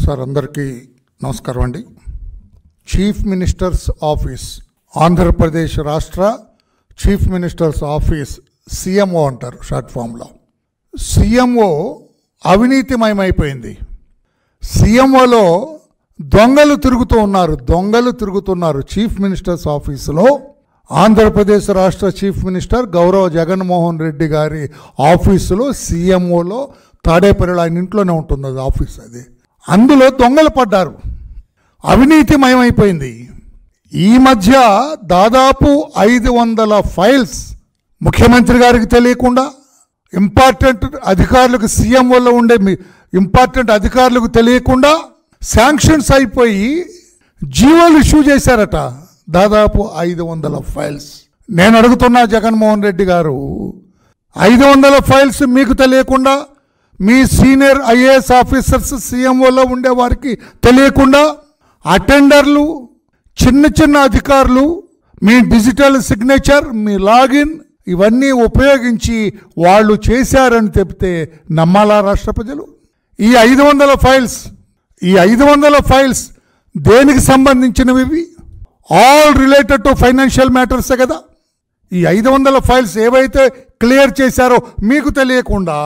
Sir అందరికీ నమస్కారం అండి చీఫ్ మినిస్టర్స్ ఆఫీస్ ఆంధ్రప్రదేశ్ రాష్ట్ర చీఫ్ మినిస్టర్స్ ఆఫీస్ సిఎంఓ అంటారు షార్ట్ ఫామ్లో సిఎంఓ అవినీతిమయమైపోయింది సీఎంఓలో దొంగలు తిరుగుతూ ఉన్నారు దొంగలు తిరుగుతున్నారు చీఫ్ మినిస్టర్స్ ఆఫీసులో ఆంధ్రప్రదేశ్ రాష్ట్ర చీఫ్ మినిస్టర్ గౌరవ జగన్మోహన్ రెడ్డి గారి ఆఫీసులో సీఎంఓలో తాడేపల్లిలో ఆయన ఇంట్లోనే ఉంటుంది అది ఆఫీస్ అది అందులో దొంగలు పడ్డారు అవినీతిమయమైపోయింది ఈ మధ్య దాదాపు ఐదు వందల ఫైల్స్ ముఖ్యమంత్రి గారికి తెలియకుండా ఇంపార్టెంట్ అధికారులకు సీఎంఓలో ఉండే మీ- ఇంపార్టెంట్ అధికారులకు తెలియకుండా శాంక్షన్స్ అయిపోయి జీవోలు ఇష్యూ చేశారట దాదాపు ఐదు వందల ఫైల్స్ నేను అడుగుతున్నా జగన్మోహన్ రెడ్డి గారు ఐదు వందల ఫైల్స్ మీకు తెలియకుండా మీ సీనియర్ ఐఏఎస్ ఆఫీసర్స్ సీఎంఓలో ఉండే వారికి తెలియకుండా అటెండర్లు చిన్న చిన్న అధికారులు మీ డిజిటల్ సిగ్నేచర్ మీ లాగిన్ ఇవన్నీ ఉపయోగించి వాళ్ళు చేశారని చెప్తే నమ్మాలా రాష్ట్ర ప్రజలు ఈ ఐదు వందల ఫైల్స్ ఈ ఐదు వందల ఫైల్స్ దేనికి సంబంధించినవి ఇవి? ఆల్ రిలేటెడ్ టు ఫైనాన్షియల్ మ్యాటర్సే కదా ఈ ఐదు వందల ఫైల్స్ ఏవైతే క్లియర్ చేశారో మీకు తెలియకుండా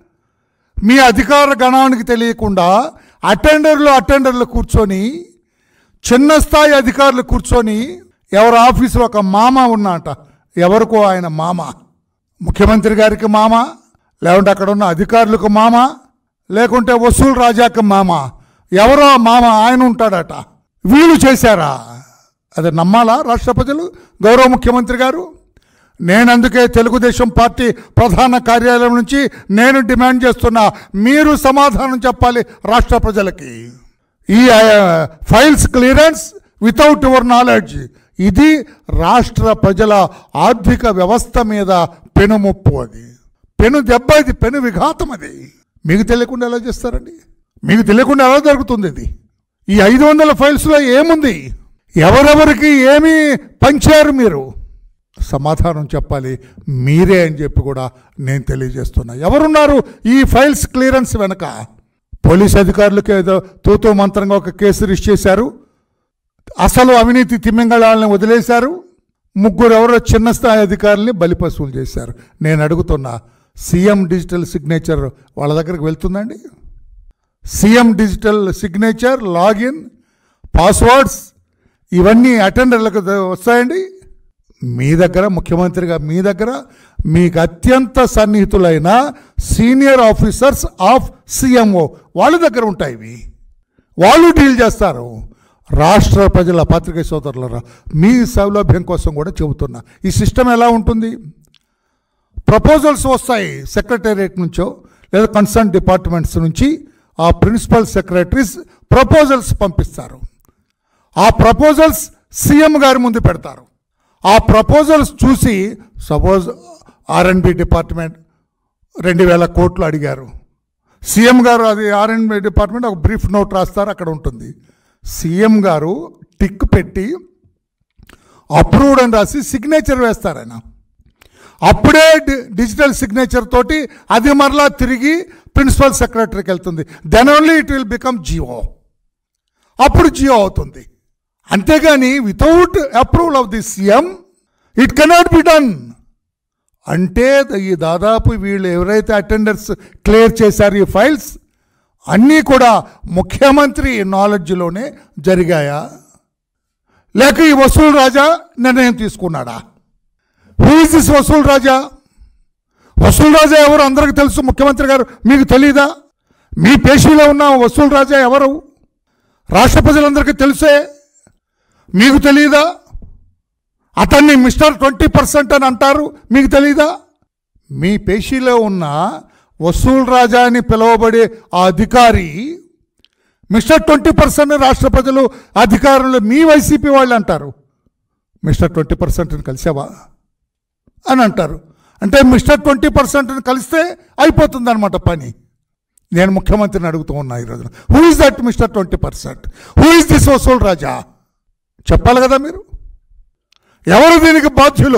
మీ అధికార గణానికి తెలియకుండా అటెండర్లు అటెండర్లు కూర్చొని చిన్న స్థాయి అధికారులు కూర్చొని ఎవరి ఆఫీసులో ఒక మామ ఉన్నట ఎవరికో ఆయన మామ ముఖ్యమంత్రి గారికి మామ లేకుంటే అక్కడ ఉన్న అధికారులకు మామ లేకుంటే వసూలు రాజాకి మామ ఎవరో మామ ఆయన ఉంటాడట వీళ్ళు చేశారా అది నమ్మాలా రాష్ట్ర ప్రజలు గౌరవ ముఖ్యమంత్రి గారు నేను అందుకే తెలుగుదేశం పార్టీ ప్రధాన కార్యాలయం నుంచి నేను డిమాండ్ చేస్తున్నా మీరు సమాధానం చెప్పాలి రాష్ట్ర ప్రజలకి ఈ ఆ, files clearance without your knowledge ఇది రాష్ట్ర ప్రజల ఆర్థిక వ్యవస్థ మీద పెనుముప్పు అది పెను దెబ్బ ఇది పెను విఘాతం అది మీకు తెలియకుండా ఎలా చేస్తారండి మీకు తెలియకుండా ఎలా జరుగుతుంది ఇది ఈ ఐదు వందల ఫైల్స్లో ఏముంది ఎవరెవరికి ఏమి పంచారు మీరు సమాధానం చెప్పాలి మీరే అని చెప్పి కూడా నేను తెలియజేస్తున్నా ఎవరున్నారు ఈ ఫైల్స్ క్లియరెన్స్ వెనక పోలీస్ అధికారులకు ఏదో తూతూ మంత్రంగా ఒక కేసు రిజిస్టర్ చేశారు అసలు అవినీతి తిమ్మింగళాలను వదిలేశారు ముగ్గురు ఎవరో చిన్న స్థాయి అధికారుల్ని బలిపశువులు చేశారు నేను అడుగుతున్నా సీఎం డిజిటల్ సిగ్నేచర్ వాళ్ళ దగ్గరికి వెళ్తుందండి CM digital signature login passwords ఇవన్నీ అటెండర్లకు ద- వస్తాయండి మీ దగ్గర ముఖ్యమంత్రిగా మీ దగ్గర మీకు అత్యంత సన్నిహితులైన సీనియర్ ఆఫీసర్స్ ఆఫ్ సీఎంఓ వాళ్ళ దగ్గర ఉంటాయి ఇవి వాళ్ళు డీల్ చేస్తారు రాష్ట్ర ప్రజల పత్రిక సోదరులరా మీ సౌలభ్యం కోసం కూడా చెబుతున్నా ఈ సిస్టమ్ ఎలా ఉంటుంది ప్రపోజల్స్ వస్తాయి సెక్రటేరియట్ నుంచో లేదా కన్సర్న్ డిపార్ట్మెంట్స్ నుంచి ఆ ప్రిన్సిపల్ సెక్రటరీస్ ప్రపోజల్స్ పంపిస్తారు ఆ ప్రపోజల్స్ సీఎం గారి ముందు పెడతారు ఆ ప్రపోజల్స్ చూసి సపోజ్ ఆర్ఎన్బి డిపార్ట్మెంట్ రెండు వేల కోట్లు అడిగారు సీఎం గారు అది ఆర్ఎన్బి డిపార్ట్మెంట్ ఒక బ్రీఫ్ నోట్ రాస్తారు అక్కడ ఉంటుంది సీఎం గారు టిక్ పెట్టి అప్రూవ్డ్ అని రాసి సిగ్నేచర్ వేస్తారు ఆయన అప్పుడే డి- డిజిటల్ సిగ్నేచర్ తోటి అది మరలా తిరిగి ప్రిన్సిపల్ సెక్రటరీకి వెళ్తుంది then only it will become GO అప్పుడు జియో అవుతుంది అంతేగాని without approval of the CM it cannot be done అంటే ద- ఈ దాదాపు వీళ్ళు ఎవరైతే అటెండర్స్ క్లియర్ చేశారు ఈ ఫైల్స్ అన్నీ కూడా ముఖ్యమంత్రి నాలెడ్జ్లోనే జరిగాయా లేక ఈ వసూలు రాజా నిర్ణయం తీసుకున్నాడా who is this Vasool Raja Vasool Raja ఎవరు అందరికి తెలుసు ముఖ్యమంత్రి గారు మీకు తెలీదా మీ పేషీలో ఉన్న వసూల్ రాజా ఎవరు రాష్ట్ర ప్రజలందరికీ తెలుసే మీకు తెలియదా అతన్ని మిస్టర్ ట్వంటీ పర్సెంట్ అని అంటారు మీకు తెలీదా మీ పేషీలో ఉన్న వసూల్ రాజా అని పిలువబడే ఆ అధికారి మిస్టర్ ట్వంటీ పర్సెంట్ రాష్ట్ర ప్రజలు అధికారులు మీ వైసీపీ వాళ్ళు అంటారు మిస్టర్ ట్వంటీ పర్సెంట్ని కలిసావా అని అంటారు అంటే మిస్టర్ ట్వంటీ పర్సెంట్ని కలిస్తే అయిపోతుంది అనమాట పని నేను ముఖ్యమంత్రిని అడుగుతూ ఉన్నా ఈ రోజున who is that mister twenty percent who is this Vasool Raja చెప్పాలి కదా మీరు ఎవరు దీనికి బాధ్యులు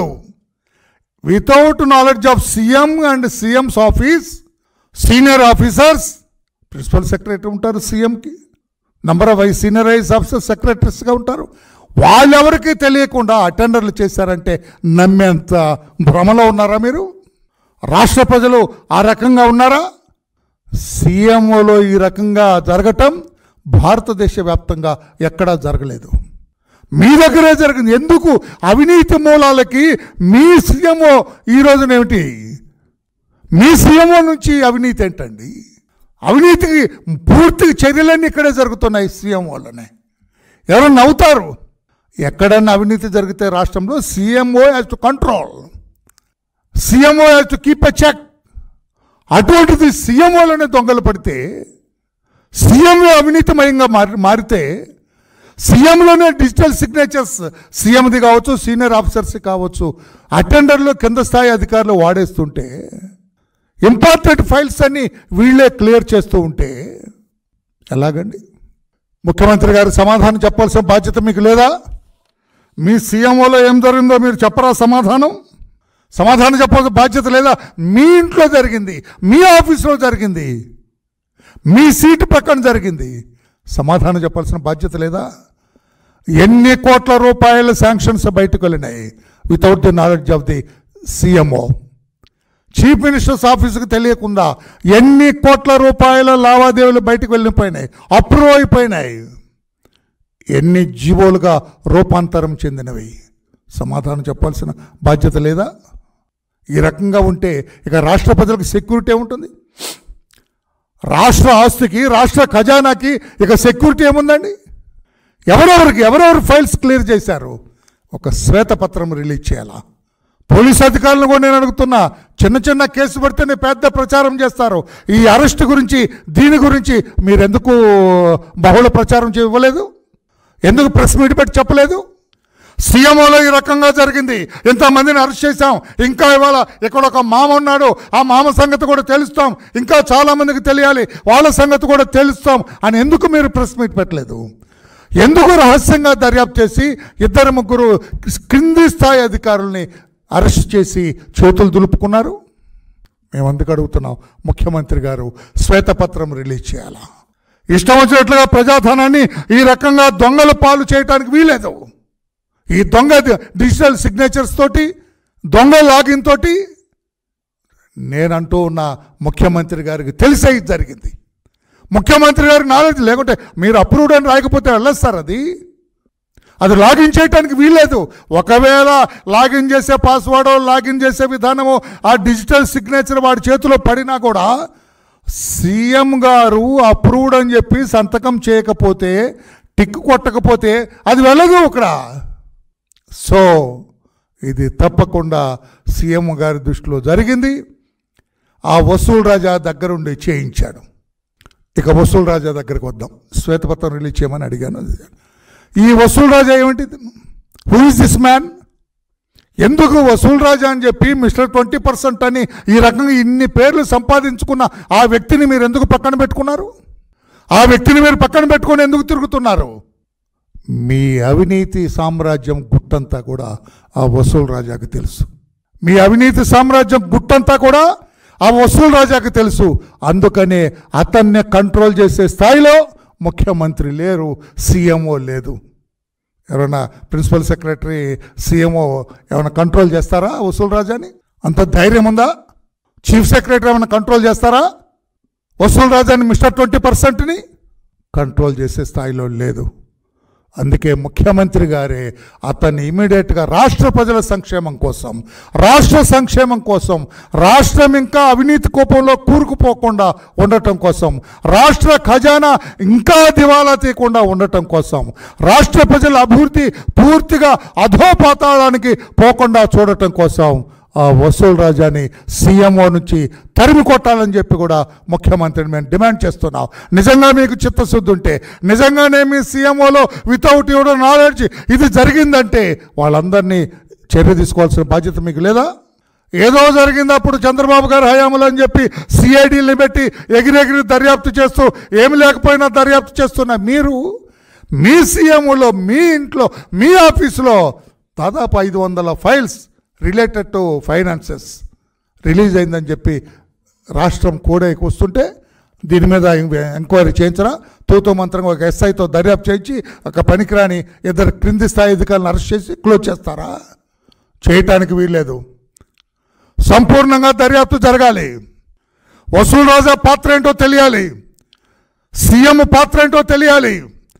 without knowledge of CM and CM's office senior officers principal secretary ఉంటారు సీఎంకి number of vice senior vice officer సెక్రటరీస్గా ఉంటారు వాళ్ళెవరికి తెలియకుండా అటెండర్లు చేశారంటే నమ్మేంత భ్రమలో ఉన్నారా మీరు రాష్ట్ర ప్రజలు ఆ రకంగా ఉన్నారా సీఎంఓలో ఈ రకంగా జరగటం భారతదేశ వ్యాప్తంగా ఎక్కడా జరగలేదు మీ దగ్గరే జరిగింది ఎందుకు అవినీతి మూలాలకి మీ సీఎంఓ ఈ రోజునేమిటి మీ సీఎంఓ నుంచి అవినీతి ఏంటండి అవినీతికి పూర్తి చర్యలన్నీ ఇక్కడే జరుగుతున్నాయి సీఎంఓలోనే ఎవరు నవ్వుతారు ఎక్కడన్నా అవినీతి జరిగితే రాష్ట్రంలో CMO has to control CMO has to keep a check అటువంటిది సీఎంఓలోనే దొంగలు పడితే సీఎంఓ అవినీతిమయంగా మారి మారితే సీఎంలోనే డిజిటల్ సిగ్నేచర్స్ సీఎంది కావచ్చు సీనియర్ ఆఫీసర్స్ కావచ్చు అటెండర్లు కింద స్థాయి అధికారులు వాడేస్తుంటే ఇంపార్టెంట్ ఫైల్స్ అన్ని వీళ్ళే క్లియర్ చేస్తూ ఉంటే ఎలాగండి ముఖ్యమంత్రి గారు సమాధానం చెప్పాల్సిన బాధ్యత మీకు లేదా మీ సీఎంఓలో ఏం జరిగిందో మీరు చెప్పరా సమాధానం సమాధానం చెప్పాల్సిన బాధ్యత లేదా మీ ఇంట్లో జరిగింది మీ ఆఫీస్లో జరిగింది మీ సీటు పక్కన జరిగింది సమాధానం చెప్పాల్సిన బాధ్యత లేదా ఎన్ని కోట్ల రూపాయల శాంక్షన్స్ బయటకు వెళ్ళినాయి without the knowledge of the CMO chief minister's ఆఫీసుకు తెలియకుండా ఎన్ని కోట్ల రూపాయల లావాదేవీలు బయటకు వెళ్ళిపోయినాయి అప్రూవ్ అయిపోయినాయి ఎన్ని జీవోలుగా రూపాంతరం చెందినవి సమాధానం చెప్పాల్సిన బాధ్యత లేదా ఈ రకంగా ఉంటే ఇక రాష్ట్ర ప్రజలకు సెక్యూరిటీ ఉంటుంది రాష్ట్ర ఆస్తికి రాష్ట్ర ఖజానాకి ఇక సెక్యూరిటీ ఏముందండి ఎవరెవరికి ఎవరెవరు ఫైల్స్ క్లియర్ చేశారు ఒక శ్వేతపత్రం రిలీజ్ చేయాలా పోలీస్ అధికారులను కూడా నేను అడుగుతున్నా చిన్న చిన్న కేసు పడితేనే పెద్ద ప్రచారం చేస్తారు ఈ అరెస్ట్ గురించి దీని గురించి మీరు ఎందుకు బహుళ ప్రచారం ఇవ్వలేదు ఎందుకు ప్రెస్ మీట్ పెట్టి చెప్పలేదు సీఎంఓలో ఈ రకంగా జరిగింది ఇంతమందిని అరెస్ట్ చేశాం ఇంకా ఇవాళ ఇక్కడ ఒక మామ ఉన్నాడు ఆ మామ సంగతి కూడా తెలుస్తాం ఇంకా చాలా మందికి తెలియాలి వాళ్ళ సంగతి కూడా తెలుస్తాం అని ఎందుకు మీరు ప్రెస్ మీట్ పెట్టలేదు ఎందుకు రహస్యంగా దర్యాప్తు చేసి ఇద్దరు ముగ్గురు క్రింది స్థాయి అధికారుల్ని అరెస్ట్ చేసి చేతులు దులుపుకున్నారు మేము అందుకు అడుగుతున్నాం ముఖ్యమంత్రి గారు శ్వేతపత్రం రిలీజ్ చేయాలా ఇష్టం వచ్చినట్లుగా ప్రజాధనాన్ని ఈ రకంగా దొంగల పాలు చేయడానికి వీలేదు ఈ దొంగ డిజిటల్ సిగ్నేచర్స్ తోటి దొంగ లాగిన్ తోటి నేనంటూ ఉన్న ముఖ్యమంత్రి గారికి తెలిసే ఇది జరిగింది ముఖ్యమంత్రి గారి నాలెడ్జ్ లేకుంటే మీరు అప్రూవ్డ్ అని రాయకపోతే వెళ్ళొస్తారు అది అది లాగిన్ చేయడానికి వీల్లేదు ఒకవేళ లాగిన్ చేసే పాస్వర్డ్ లాగిన్ చేసే విధానము ఆ డిజిటల్ సిగ్నేచర్ వాడి చేతిలో పడినా కూడా సీఎం గారు అప్రూవ్డ్ అని చెప్పి సంతకం చేయకపోతే టిక్ కొట్టకపోతే అది వెళ్ళదు ఇక్కడ సో ఇది తప్పకుండా సీఎం గారి దృష్టిలో జరిగింది ఆ వసూల్ రాజా దగ్గరుండి చేయించాడు ఇక వసూల్ రాజా దగ్గరికి వద్దాం శ్వేతపత్రం రిలీజ్ చేయమని అడిగాను ఈ వసూల్ రాజా ఏమిటి హూ ఇస్ దిస్ మ్యాన్ ఎందుకు వసూల్ రాజా అని చెప్పి మిస్టర్ ట్వంటీ పర్సెంట్ అని ఈ రకంగా ఇన్ని పేర్లు సంపాదించుకున్న ఆ వ్యక్తిని మీరు ఎందుకు పక్కన పెట్టుకున్నారు ఆ వ్యక్తిని మీరు పక్కన పెట్టుకొని ఎందుకు తిరుగుతున్నారు మీ అవినీతి సామ్రాజ్యం గుట్టంతా కూడా ఆ వసూల్ రాజాకి తెలుసు మీ అవినీతి సామ్రాజ్యం గుట్టంతా కూడా ఆ వసూల్ రాజాకి తెలుసు అందుకనే అతన్ని కంట్రోల్ చేసే స్థాయిలో ముఖ్యమంత్రి లేరు సీఎంఓ లేదు ఎవరైనా ప్రిన్సిపల్ సెక్రటరీ సీఎంఓ ఏమైనా కంట్రోల్ చేస్తారా వసూల్ రాజాని అంత ధైర్యం ఉందా చీఫ్ సెక్రటరీ ఏమైనా కంట్రోల్ చేస్తారా వసూల్ రాజాని మిస్టర్ ట్వంటీ పర్సెంట్ని కంట్రోల్ చేసే స్థాయిలో లేదు అందుకే ముఖ్యమంత్రి గారే అతన్ని ఇమీడియట్గా రాష్ట్ర ప్రజల సంక్షేమం కోసం రాష్ట్ర సంక్షేమం కోసం రాష్ట్రం ఇంకా అవినీతి కోపంలో కూరుకుపోకుండా ఉండటం కోసం రాష్ట్ర ఖజానా ఇంకా దివాలా తీయకుండా ఉండటం కోసం రాష్ట్ర ప్రజల అభివృద్ధి పూర్తిగా అధోపాతాళానికి పోకుండా చూడటం కోసం ఆ వసూల్ రాజాని సీఎంఓ నుంచి తరిమి కొట్టాలని చెప్పి కూడా ముఖ్యమంత్రిని మేము డిమాండ్ చేస్తున్నాం నిజంగా మీకు చిత్తశుద్ధి ఉంటే నిజంగానే మీ సీఎంఓలో వితౌట్ యువర్ నాలెడ్జ్ ఇది జరిగిందంటే వాళ్ళందరినీ చర్య తీసుకోవాల్సిన బాధ్యత మీకు లేదా ఏదో జరిగింది అప్పుడు చంద్రబాబు గారు హయాములు అని చెప్పి సిఐడిని పెట్టి ఎగిరెగిరి దర్యాప్తు చేస్తూ ఏమి లేకపోయినా దర్యాప్తు చేస్తున్న మీరు మీ సీఎంఓలో మీ ఇంట్లో మీ ఆఫీసులో దాదాపు ఐదు వందల files related to finances release అయిందని చెప్పి రాష్ట్రం కూడా వస్తుంటే దీని మీద ఎంక్వైరీ చేయించరా తూతూ మంత్రంగా ఒక ఎస్ఐతో దర్యాప్తు చేయించి ఒక పనికిరాని ఇద్దరు క్రింది స్థాయి అధికారులను అరెస్ట్ చేసి క్లోజ్ చేస్తారా చేయటానికి వీల్లేదు సంపూర్ణంగా దర్యాప్తు జరగాలి వసూలు రాజా పాత్ర ఏంటో తెలియాలి సీఎం పాత్ర ఏంటో తెలియాలి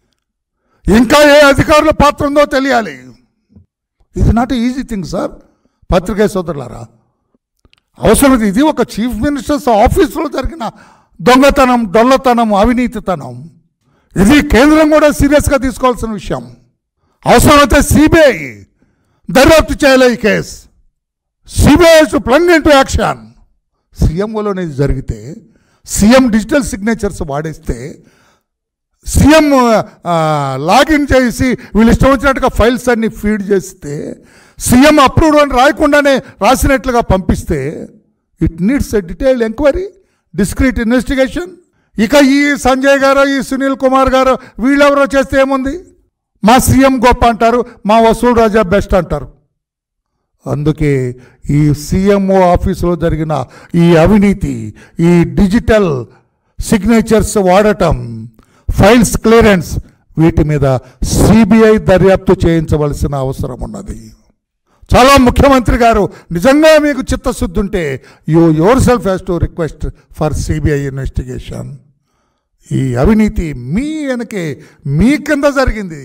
ఇంకా ఏ అధికారుల పాత్ర ఉందో తెలియాలి ఇది నాట్ ఈజీ థింగ్ సార్ పత్రికా సోదరులారా అవసరం ఇది ఒక చీఫ్ మినిస్టర్స్ ఆఫీసులో జరిగిన దొంగతనం దొల్లతనం అవినీతితనం ఇది కేంద్రం కూడా సీరియస్గా తీసుకోవాల్సిన విషయం అవసరమైతే సిబిఐ దర్యాప్తు చేయాలి ఈ case CBI plunge into action సీఎంఓలోనే ఇది జరిగితే సీఎం డిజిటల్ సిగ్నేచర్స్ వాడేస్తే సీఎం ఆ, లాగిన్ చేసి వీళ్ళు ఇష్టం వచ్చినట్టుగా ఫైల్స్ అన్ని ఫీడ్ చేస్తే సీఎం అప్రూవ్డ్ అని రాయకుండానే రాసినట్లుగా పంపిస్తే it needs a detailed enquiry discreet investigation ఇక ఈ సంజయ్ గారు ఈ సునీల్ కుమార్ గారు వీళ్ళెవరో చేస్తే ఏముంది మా సీఎం గొప్ప అంటారు మా వసూలు రాజా బెస్ట్ అంటారు అందుకే ఈ సీఎంఓ ఆఫీసులో జరిగిన ఈ అవినీతి ఈ డిజిటల్ సిగ్నేచర్స్ వాడటం ఫైల్స్ క్లియరెన్స్ వీటి మీద సిబిఐ దర్యాప్తు చేయించవలసిన అవసరం ఉన్నది చాలా ముఖ్యమంత్రి గారు నిజంగా మీకు చిత్తశుద్ధి ఉంటే you yourself has to request for CBI investigation ఈ అవినీతి మీ వెనకే మీ కింద జరిగింది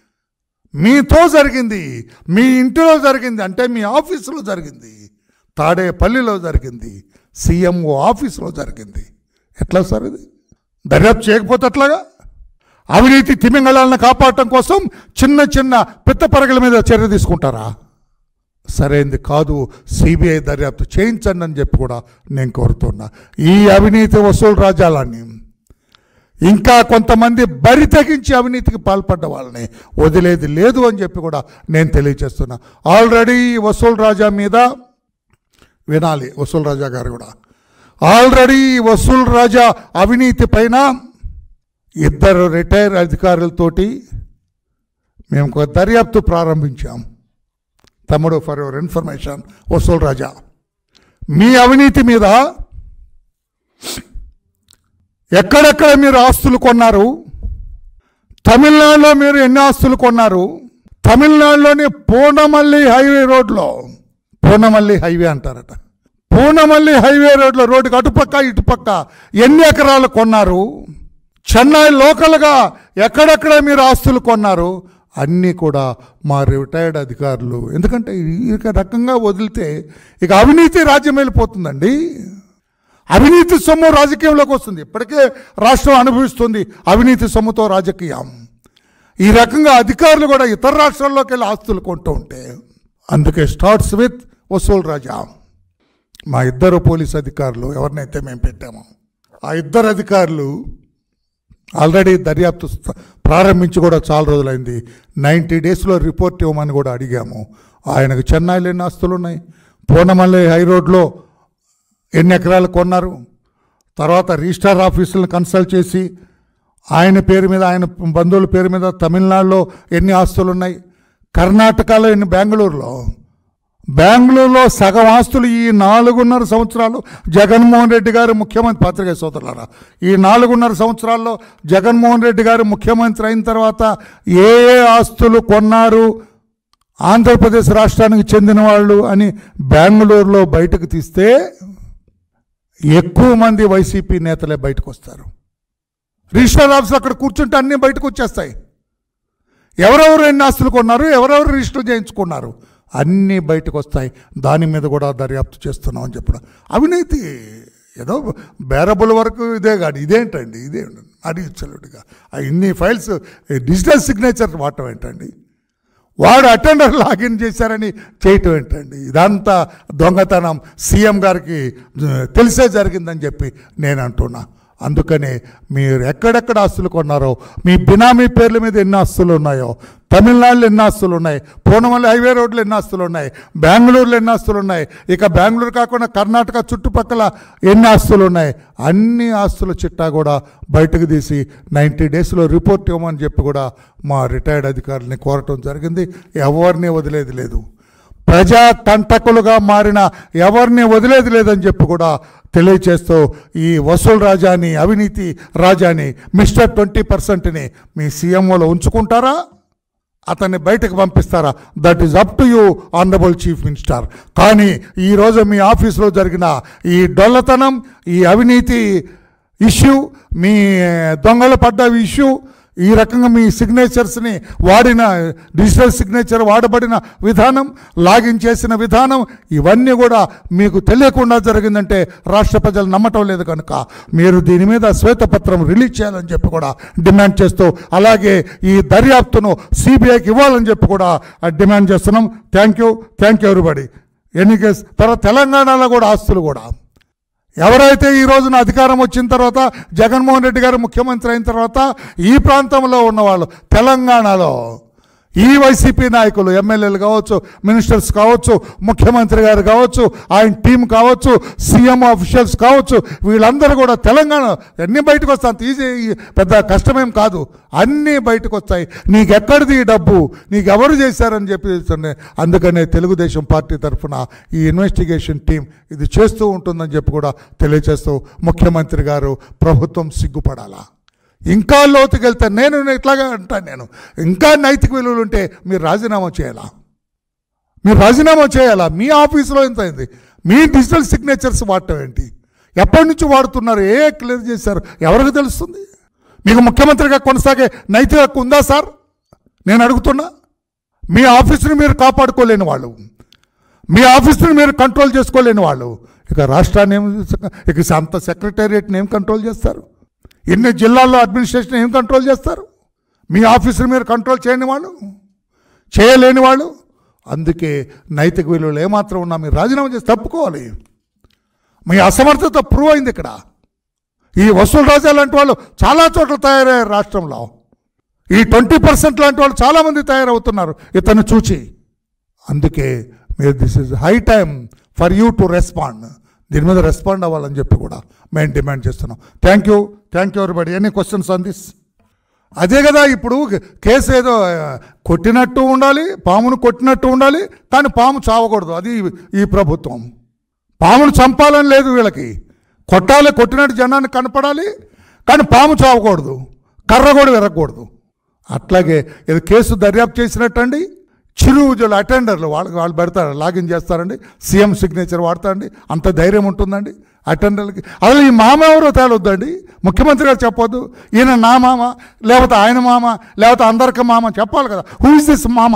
మీతో జరిగింది మీ ఇంటిలో జరిగింది అంటే మీ ఆఫీసులో జరిగింది తాడేపల్లిలో జరిగింది సీఎంఓ ఆఫీసులో జరిగింది ఎట్లా సార్ ఇది దర్యాప్తు చేయకపోతే ఎట్లాగా అవినీతి తిమింగళాలను కాపాడటం కోసం చిన్న చిన్న పిత్త పరగల మీద చర్య తీసుకుంటారా సరైంది కాదు సిబిఐ దర్యాప్తు చేయించండి అని చెప్పి కూడా నేను కోరుతున్నా ఈ అవినీతి వసూలు రాజాలని ఇంకా కొంతమంది బరి తెగించి అవినీతికి పాల్పడ్డ వాళ్ళని వదిలేది లేదు అని చెప్పి కూడా నేను తెలియజేస్తున్నా ఆల్రెడీ వసూల్ రాజా మీద వినాలి వసూల్ రాజా గారు కూడా ఆల్రెడీ వసూల్ రాజా అవినీతి పైన ఇద్దరు రిటైర్ అధికారులతోటి మేము ఒక దర్యాప్తు ప్రారంభించాం తమ్ముడు for your information Vasool Raja మీ అవినీతి మీద ఎక్కడెక్కడ మీరు ఆస్తులు కొన్నారు తమిళనాడులో మీరు ఎన్ని ఆస్తులు కొన్నారు తమిళనాడులోని పూనమల్లి హైవే రోడ్లో పూనమల్లి హైవే అంటారట పూనమల్లి హైవే రోడ్లో రోడ్డుకి అటుపక్క ఇటుపక్క ఎన్ని ఎకరాలు కొన్నారు చెన్నై లోకల్గా ఎక్కడెక్కడ మీరు ఆస్తులు కొన్నారు అన్నీ కూడా మా రిటైర్డ్ అధికారులు ఎందుకంటే ఈ రకంగా వదిలితే ఇక అవినీతి రాజ్యం వెళ్ళిపోతుందండి అవినీతి సొమ్ము రాజకీయంలోకి వస్తుంది ఇప్పటికే రాష్ట్రం అనుభవిస్తుంది అవినీతి సొమ్ముతో రాజకీయం ఈ రకంగా అధికారులు కూడా ఇతర రాష్ట్రాల్లోకి వెళ్ళి ఆస్తులు కొంటూ ఉంటే అందుకే స్టార్ట్స్ విత్ వసూల్ రాజా మా ఇద్దరు పోలీస్ అధికారులు ఎవరినైతే మేము పెట్టామో ఆ ఇద్దరు అధికారులు ఆల్రెడీ దర్యాప్తు స్థ- ప్రారంభించి కూడా చాలా రోజులైంది నైంటీ డేస్లో రిపోర్ట్ ఇవ్వమని కూడా అడిగాము ఆయనకు చెన్నైలో ఎన్ని ఆస్తులు ఉన్నాయి పూనమల్లి హై రోడ్లో ఎన్ని ఎకరాలు కొన్నారు తర్వాత రిజిస్టార్ ఆఫీసులను కన్సల్ట్ చేసి ఆయన పేరు మీద ఆయన బంధువుల పేరు మీద తమిళనాడులో ఎన్ని ఆస్తులు ఉన్నాయి కర్ణాటకలో ఎన్ని బెంగళూరులో బెంగళూరులో సగం ఆస్తులు ఈ నాలుగున్నర సంవత్సరాలు జగన్మోహన్ రెడ్డి గారు ముఖ్యమంత్రి పత్రికా సోదరులారా ఈ నాలుగున్నర సంవత్సరాల్లో జగన్మోహన్ రెడ్డి గారు ముఖ్యమంత్రి అయిన తర్వాత ఏ ఏ ఆస్తులు కొన్నారు ఆంధ్రప్రదేశ్ రాష్ట్రానికి చెందిన వాళ్ళు అని బెంగళూరులో బయటకు తీస్తే ఎక్కువ మంది వైసీపీ నేతలే బయటకు వస్తారు రిజిస్టర్ ఆఫీస్ అక్కడ కూర్చుంటే అన్నీ బయటకు వచ్చేస్తాయి ఎవరెవరు ఎన్ని ఆస్తులు కొన్నారు ఎవరెవరు రిజిస్టర్ చేయించుకున్నారు అన్నీ బయటకు వస్తాయి దాని మీద కూడా దర్యాప్తు చేస్తున్నాం అని చెప్పడం అవినీతి ఏదో బేరబుల్ వరకు ఇదే కానీ ఇదేంటండి ఇదే అడిగించలేడుగా ఇన్ని ఫైల్స్ డిజిటల్ సిగ్నేచర్ వాడటం ఏంటండి వాడు అటెండర్ లాగిన్ చేశారని చేయటం ఏంటండి ఇదంతా దొంగతనం సీఎం గారికి జ- తెలిసే జరిగిందని చెప్పి నేను అంటున్నా అందుకనే మీరు ఎక్కడెక్కడ ఆస్తులు కొన్నారో మీ బినామీ పేర్ల మీద ఎన్ని ఆస్తులు ఉన్నాయో తమిళనాడులో ఎన్ని ఆస్తులు ఉన్నాయి పూనమల్లి హైవే రోడ్లో ఎన్ని ఆస్తులు ఉన్నాయి బెంగళూరులో ఎన్ని ఆస్తులు ఉన్నాయి ఇక బెంగళూరు కాకుండా కర్ణాటక చుట్టుపక్కల ఎన్ని ఆస్తులు ఉన్నాయి అన్ని ఆస్తుల చిట్టా కూడా బయటకు తీసి నైంటీ డేస్లో రిపోర్ట్ ఇవ్వమని చెప్పి కూడా మా రిటైర్డ్ అధికారులని కోరటం జరిగింది ఎవరిని వదిలేది లేదు ప్రజా కంటకులుగా మారిన ఎవరిని వదిలేది లేదని చెప్పి కూడా తెలియచేస్తూ ఈ వసూలు రాజాని అవినీతి రాజాని మిస్టర్ ట్వంటీ పర్సెంట్ని మీ సీఎంఓలో ఉంచుకుంటారా అతన్ని బయటకు పంపిస్తారా that is up to you honourable chief minister కానీ ఈరోజు మీ ఆఫీసులో జరిగిన ఈ డొల్లతనం ఈ అవినీతి ఇష్యూ మీ దొంగల పడ్డ ఇష్యూ ఈ రకంగా మీ సిగ్నేచర్స్ని వాడిన డిజిటల్ సిగ్నేచర్ వాడబడిన విధానం లాగిన్ చేసిన విధానం ఇవన్నీ కూడా మీకు తెలియకుండా జరిగిందంటే రాష్ట్ర ప్రజలు నమ్మటం లేదు కనుక మీరు దీని మీద శ్వేతపత్రం రిలీజ్ చేయాలని చెప్పి కూడా డిమాండ్ చేస్తూ అలాగే ఈ దర్యాప్తును సిబిఐకి ఇవ్వాలని చెప్పి కూడా డిమాండ్ చేస్తున్నాం thank you thank you everybody ఎన్ని కేసు తర్వాత తెలంగాణలో కూడా ఆస్తులు కూడా ఎవరైతే ఈ రోజున అధికారం వచ్చిన తర్వాత జగన్మోహన్ రెడ్డి గారు ముఖ్యమంత్రి అయిన తర్వాత ఈ ప్రాంతంలో ఉన్నవాళ్ళు తెలంగాణలో ఈ వైసీపీ నాయకులు ఎమ్మెల్యేలు కావచ్చు మినిస్టర్స్ కావచ్చు ముఖ్యమంత్రి గారు కావచ్చు ఆయన టీం కావచ్చు సీఎం ఆఫీషియల్స్ కావచ్చు వీళ్ళందరూ కూడా తెలంగాణ అన్నీ బయటకు వస్తాయి అంత ఈజీ పెద్ద కష్టమేం కాదు అన్నీ బయటకు వస్తాయి నీకెక్కడిది ఈ డబ్బు నీకు ఎవరు చేశారని చెప్పి చెప్తుండే. అందుకనే తెలుగుదేశం పార్టీ తరఫున ఈ ఇన్వెస్టిగేషన్ టీం ఇది చేస్తూ ఉంటుందని చెప్పి కూడా తెలియజేస్తూ ముఖ్యమంత్రి గారు ప్రభుత్వం సిగ్గుపడాలా ఇంకా లోతుకి వెళ్తే నేను ఇట్లాగా అంటాను నేను ఇంకా నైతిక విలువలు ఉంటే మీరు రాజీనామా చేయాలా మీరు రాజీనామా చేయాలా మీ ఆఫీసులో ఎంత అయింది మీ డిజిటల్ సిగ్నేచర్స్ వాడటం ఏంటి ఎప్పటి నుంచి వాడుతున్నారు ఏ క్లియర్ చేశారు ఎవరికి తెలుస్తుంది మీకు ముఖ్యమంత్రిగా కొనసాగే నైతిక హక్కు ఉందా సార్ నేను అడుగుతున్నా మీ ఆఫీసుని మీరు కాపాడుకోలేని వాళ్ళు మీ ఆఫీసుని మీరు కంట్రోల్ చేసుకోలేని వాళ్ళు ఇక రాష్ట్రాన్ని ఏం ఇక అంత సెక్రటేరియట్ని ఏం కంట్రోల్ చేస్తారు ఎన్ని జిల్లాల్లో అడ్మినిస్ట్రేషన్ ఏం కంట్రోల్ చేస్తారు మీ ఆఫీసుని మీరు కంట్రోల్ చేయని వాళ్ళు చేయలేని వాళ్ళు అందుకే నైతిక విలువలు ఏమాత్రం ఉన్నా మీరు రాజీనామా చేసి తప్పుకోవాలి మీ అసమర్థత ప్రూవ్ అయింది ఇక్కడ ఈ వసూలు రాజా లాంటి వాళ్ళు చాలా చోట్ల తయారయ్యారు రాష్ట్రంలో ఈ ట్వంటీ పర్సెంట్ లాంటి వాళ్ళు చాలామంది తయారవుతున్నారు ఇతను చూచి అందుకే మీరు this is high time for you to respond దీని మీద రెస్పాండ్ అవ్వాలని చెప్పి కూడా మేము డిమాండ్ చేస్తున్నాం thank you thank you everybody any questions on this అదే కదా ఇప్పుడు కేసు ఏదో ఆ, కొట్టినట్టు ఉండాలి పామును కొట్టినట్టు ఉండాలి కానీ పాము చావకూడదు అది ఈ ప్రభుత్వం పామును చంపాలని లేదు వీళ్ళకి కొట్టాలి కొట్టినట్టు జనాన్ని కనపడాలి కానీ పాము చావకూడదు కర్ర కూడా విరగకూడదు అట్లాగే ఇది కేసు దర్యాప్తు చేసినట్టండి చిరు ఉద్యోగులు అటెండర్లు వాళ్ళకి వాళ్ళు పెడతారు లాగిన్ చేస్తారండి సీఎం సిగ్నేచర్ వాడతారండి అంత ధైర్యం ఉంటుందండి అటెండర్లకి అసలు ఈ మామ ఎవరో తేలొద్దండి ముఖ్యమంత్రి గారు చెప్పొద్దు ఈయన నా మామ లేకపోతే ఆయన మామ లేకపోతే అందరికి మామ చెప్పాలి కదా హూ ఇస్ దిస్ మామ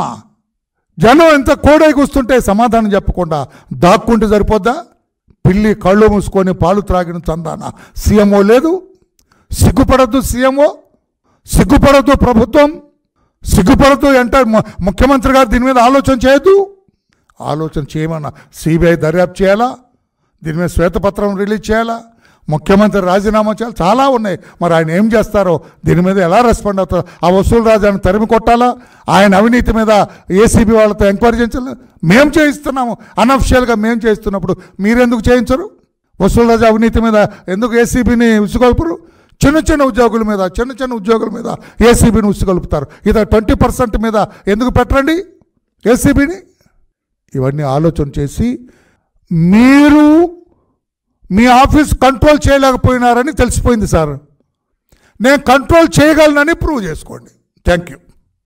జనం ఎంత కోడై కూస్తుంటే సమాధానం చెప్పకుండా దాక్కుంటే సరిపోద్దా పిల్లి కళ్ళు మూసుకొని పాలు త్రాగిన చందాన సీఎంఓ లేదు సిగ్గుపడద్దు సీఎంఓ సిగ్గుపడద్దు ప్రభుత్వం సిగ్గుపడద్దు అంటే ము- ముఖ్యమంత్రి గారు దీని మీద ఆలోచన చేయొద్దు ఆలోచన చేయమన్నా సిబిఐ దర్యాప్తు చేయాలా దీని మీద శ్వేతపత్రం రిలీజ్ చేయాలా ముఖ్యమంత్రి రాజీనామా చేయాలి చాలా ఉన్నాయి మరి ఆయన ఏం చేస్తారో దీని మీద ఎలా రెస్పాండ్ అవుతారో ఆ వసూలు రాజాని తరిమి కొట్టాలా ఆయన అవినీతి మీద ఏసీబీ వాళ్ళతో ఎంక్వైరీ చేయించాలి మేము చేయిస్తున్నాము అనఫిషియల్గా మేము చేయిస్తున్నప్పుడు మీరెందుకు చేయించరు వసూలు రాజా అవినీతి మీద ఎందుకు ఏసీబీని ఉసుగొల్పరు చిన్న చిన్న ఉద్యోగుల మీద చిన్న చిన్న ఉద్యోగుల మీద ఏసీబీని ఉసుగొలుపుతారు ఇది ట్వంటీ పర్సెంట్ మీద ఎందుకు పెట్టరండి ఏసీబీని ఇవన్నీ ఆలోచన చేసి మీరు మీ ఆఫీస్ కంట్రోల్ చేయలేకపోయినారని తెలిసిపోయింది సార్ నేను కంట్రోల్ చేయగలనని ప్రూవ్ చేసుకోండి థ్యాంక్ యూ